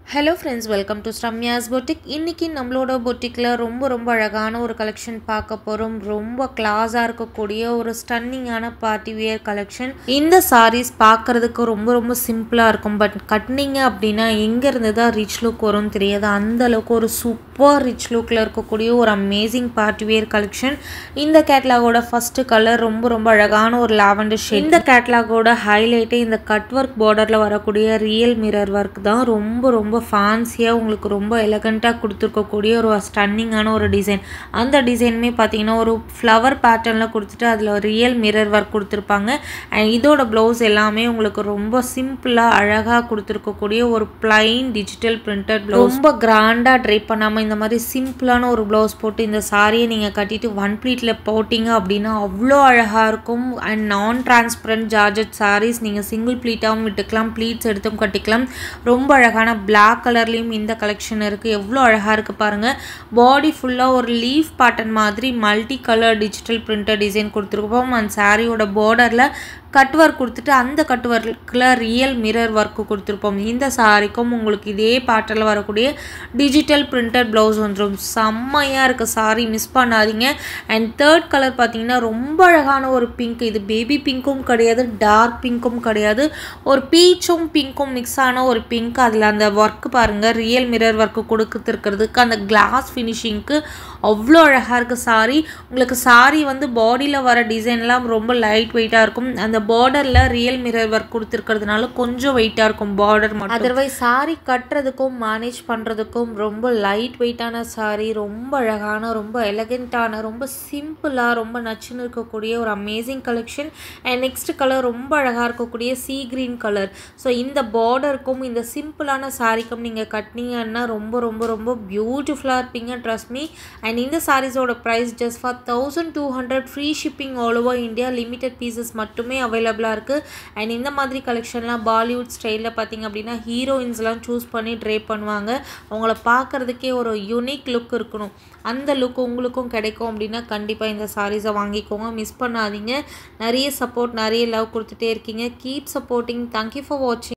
hello friends welcome to Sramya's boutique இன்றைக்கி நம்மளோட பொட்டிக்கில் ரொம்ப ரொம்ப அழகான ஒரு கலெக்ஷன் பார்க்க போகிறோம் ரொம்ப கிளாஸாக இருக்கக்கூடிய ஒரு ஸ்டன்னிங்கான பார்ட்டி வியர் கலெக்ஷன் இந்த சாரீஸ் பார்க்குறதுக்கு ரொம்ப ரொம்ப சிம்பிளாக இருக்கும் பட் கட்டினீங்க அப்படின்னா எங்கேருந்து தான் ரிச் லுக் வரும்னு தெரியாது அந்த அளவுக்கு ஒரு சூப்பர் ரிச் லுக்கில் இருக்கக்கூடிய ஒரு அமேசிங் பார்ட்டி வியர் கலெக்ஷன் இந்த கேட்லாகோட ஃபஸ்ட்டு கலர் ரொம்ப ரொம்ப அழகான ஒரு லாவெண்டர் ஷேட் இந்த கேட்லாகோட ஹைலைட்டே இந்த கட் ஒர்க் பார்டரில் வரக்கூடிய ரியல் மிரர் ஒர்க் தான் ரொம்ப ரொம்ப ஃபேன்சியாக உங்களுக்கு ரொம்ப எலகண்ட்டாக கொடுத்துருக்கக்கூடிய ஒரு ஸ்டன்னிங்கான ஒரு டிசைன் அந்த டிசைனுமே பார்த்தீங்கன்னா ஒரு ஃப்ளவர் பேட்டர்னில் கொடுத்துட்டு அதில் ரியல் மிரர் ஒர்க் கொடுத்துருப்பாங்க அண்ட் இதோட ப்ளவுஸ் எல்லாமே உங்களுக்கு ரொம்ப சிம்பிளாக அழகாக கொடுத்துருக்கக்கூடிய ஒரு பிளைன் டிஜிட்டல் பிரிண்டட் ப்ளவுஸ் ரொம்ப கிராண்டாக ட்ரை பண்ணாமல் இந்த மாதிரி சிம்பிளான ஒரு ப்ளவுஸ் போட்டு இந்த சாரியை நீங்கள் கட்டிட்டு ஒன் ப்ளீட்டில் போட்டிங்க அப்படின்னா அவ்வளோ அழகாக இருக்கும் அண்ட் நான் டிரான்ஸ்பரண்ட் ஜார்ஜட் சாரீஸ் நீங்கள் சிங்கிள் ப்ளீட்டாகவும் விட்டுக்கலாம் ப்ளீட்ஸ் எடுத்தும் கட்டிக்கலாம் ரொம்ப அழகான பிளாக் கலர்லேயும் இந்த கலெக்ஷன் இருக்குது எவ்வளோ அழகாக இருக்குது பாருங்கள் பாடி ஃபுல்லாக ஒரு லீஃப் பேட்டர்ன் மாதிரி multi colour digital printed design கொடுத்துருப்போம் அந்த சாரியோட பார்டரில் கட் ஒர்க் கொடுத்துட்டு அந்த கட் ஒர்க்கில் ரியல் மிரர் ஒர்க்கு கொடுத்துருப்போம் இந்த சாரிக்கும் உங்களுக்கு இதே பேட்டர்னில் வரக்கூடிய டிஜிட்டல் பிரிண்டட் ப்ளவுஸ் வந்துடும் செம்மையாக இருக்குது சாரி மிஸ் பண்ணாதீங்க அண்ட் தேர்ட் கலர் பார்த்தீங்கன்னா ரொம்ப அழகான ஒரு பிங்க் இது பேபி பிங்க்கும் கிடையாது டார்க் பிங்க்கும் கிடையாது ஒரு பீச்சும் பிங்க்கும் மிக்ஸ் ஆன ஒரு பிங்க் அதில் அந்த ஒர்க்கு பாருங்கள் ரியல் மிரர் ஒர்க்கு கொடுத்துருக்கிறதுக்கு அந்த கிளாஸ் ஃபினிஷிங்க்கு அவ்வளோ அழகாக இருக்குது சாரி உங்களுக்கு சாரி வந்து பாடியில் வர டிசைன்லாம் ரொம்ப லைட் வெயிட்டாக இருக்கும் அந்த பார்டரில் ரியல் மிரர் ஒர்க் கொடுத்துருக்கிறதுனால கொஞ்சம் வெயிட்டாக இருக்கும் பார்டர் மட்டும் அதர்வைஸ் சாரி கட்டுறதுக்கும் மேனேஜ் பண்ணுறதுக்கும் ரொம்ப லைட் வெயிட்டான சாரி ரொம்ப அழகான ரொம்ப எலகெண்ட்டான ரொம்ப சிம்பிளாக ரொம்ப நச்சுன்னு இருக்கக்கூடிய ஒரு amazing collection and next colour ரொம்ப அழகாக இருக்கக்கூடிய சீ கிரீன் கலர் ஸோ இந்த பார்டருக்கும் இந்த சிம்பிளான சாரிக்கும் நீங்கள் கட்டினீங்கன்னா ரொம்ப ரொம்ப ரொம்ப பியூட்டிஃபுல்லாக இருப்பீங்க ட்ரஸ்ட் மீ அண்ட் இந்த சாரீஸோட price just for thousand two hundred free shipping all over India limited pieces மட்டுமே அவைலபிளாக இருக்குது அண்ட் இந்த மாதிரி கலெக்ஷன்லாம் பாலிவுட் ஸ்டைலில் பார்த்திங்க அப்படின்னா ஹீரோயின்ஸ்லாம் சூஸ் பண்ணி ட்ரே பண்ணுவாங்க அவங்கள பார்க்குறதுக்கே ஒரு யூனிக் லுக் இருக்கணும் அந்த லுக் உங்களுக்கும் கிடைக்கும் அப்படின்னா கண்டிப்பாக இந்த சாரீஸை வாங்கிக்கோங்க மிஸ் பண்ணாதீங்க நிறைய சப்போர்ட் நிறைய லவ் கொடுத்துட்டே இருக்கீங்க கீப் சப்போர்ட்டிங் தேங்க்யூ ஃபார் வாட்சிங்